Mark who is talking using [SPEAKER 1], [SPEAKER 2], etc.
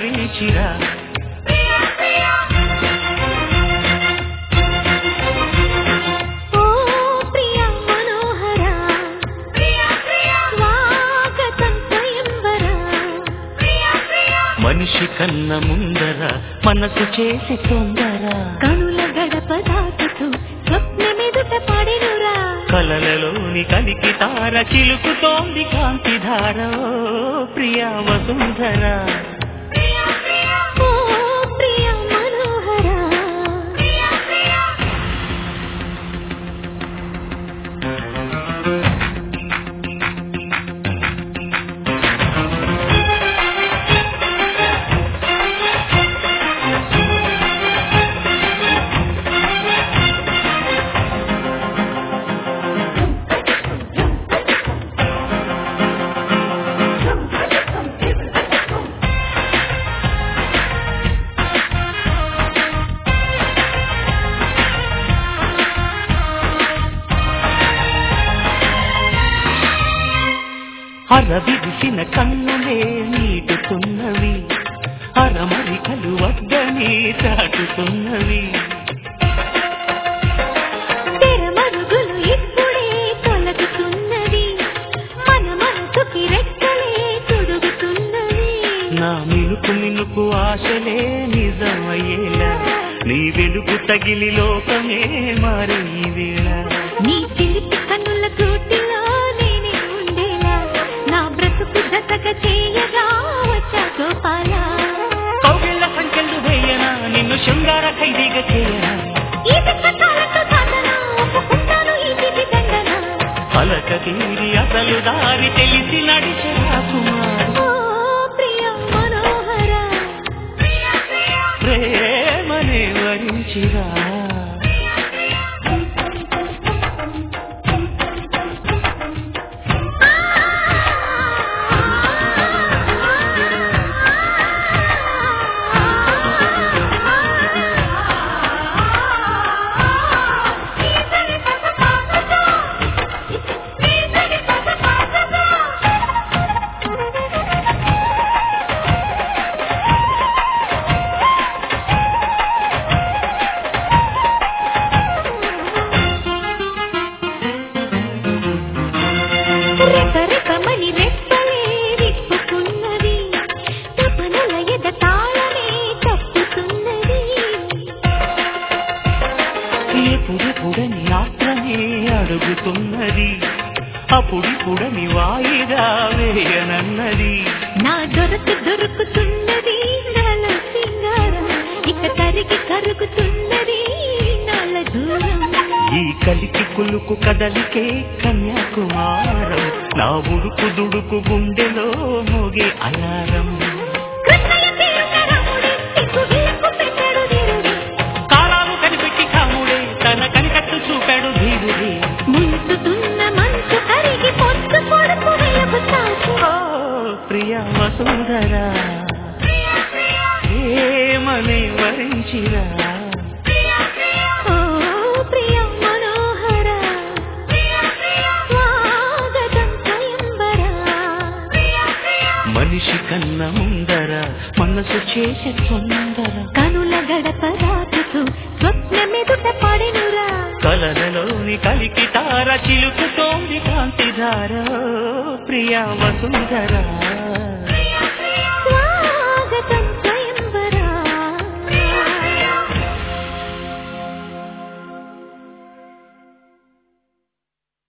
[SPEAKER 1] వరించిరా
[SPEAKER 2] ఓ ప్రియా మనోహర స్వాగతం స్వయంవర
[SPEAKER 1] మనిషి కన్న ముందర మనసు చేసి తొందర
[SPEAKER 2] కనుల గడప దాటుతూ స్వప్నమెదుట పడెనురా
[SPEAKER 1] కలలలోని కలికి తార చిలుకుతోంది కాంతి ధార ఓ ప్రియా వసుంధర
[SPEAKER 2] ఓ ప్రియా మనోహర
[SPEAKER 1] అరవిరిసిన కన్నులే నీటుతున్నవి అరమరికలు వద్దని చాటుతున్నవి
[SPEAKER 2] తెరమరుగులు ఇప్పుడే తొలగుతున్నది మన మనసుకి రెక్కలే తొడుగుతున్నది
[SPEAKER 1] నా మినుకు మినుకు ఆశలే నిజమయ్యేలా నీ వెలుగు తగిలి లోకమే మారే ఈ వేళ
[SPEAKER 2] నీ చిలిపి కన్నుల కూటిలో నేనే ఉండేలా నా బ్రతుకు జతగా చేయగా వచ్చా గోపాల
[SPEAKER 1] కౌగిళ్ళ సంఖ్యలు వేయనా నిన్ను శృంగార ఖైదీగా చేయనా
[SPEAKER 2] ఈ పిచ్చకాలతో సాధన ఒప్పుకుంటాను ఈ పిచ్చి దండన
[SPEAKER 1] పలక తీరి అసలు దారి తెలిసి నడిచే కుమార్
[SPEAKER 2] ఓ ప్రియ మనోహర
[SPEAKER 1] ప్రేమనే వరించిరా
[SPEAKER 2] రెకరెకమని రెప్పలే విప్పుతున్నది తపనల ఎద తాళమే తప్పుతున్నది
[SPEAKER 1] ఎప్పుడెప్పుడని ఆత్రమే అడుగుతున్నది అప్పుడిప్పుడని వాయిదా వేయనన్నది
[SPEAKER 2] నా దొరకు దొరుకుతున్నది నాల సింగారం ఇక తరిగి కరుగుతున్నది నాల దూరం
[SPEAKER 1] ఈ కలికి కులుకు కదలికే కన్యాకుమారం నా ఉడుకు దుడుకు గుండెలో మోగే అలారం
[SPEAKER 2] కృష్ణయ్య తిరునరముడే సిగ్గుగిలకు పెట్టాడు దిరుడే
[SPEAKER 1] కాలాలు కనిపెట్టి కాముడే తన కనికట్టు చూపాడు ధీరుడే
[SPEAKER 2] ముంచుతున్న మంచు కరిగి పొత్తు పొడుపు వెలుగు తాకి
[SPEAKER 1] ఓ ప్రియ వసుంధరా ఏమని వరించిరా
[SPEAKER 2] ఓ ప్రియ మనోహర స్వాగతం స్వయంవర
[SPEAKER 1] మనిషి కన్న ముందర మనసు చేసే తొందర
[SPEAKER 2] కనుల గడప దాటుతూ స్వప్నమెదుట పడెనురా
[SPEAKER 1] కలలలోని కలికి తార చిలుకుతోంది కాంతిధార ప్రియ వసుంధరా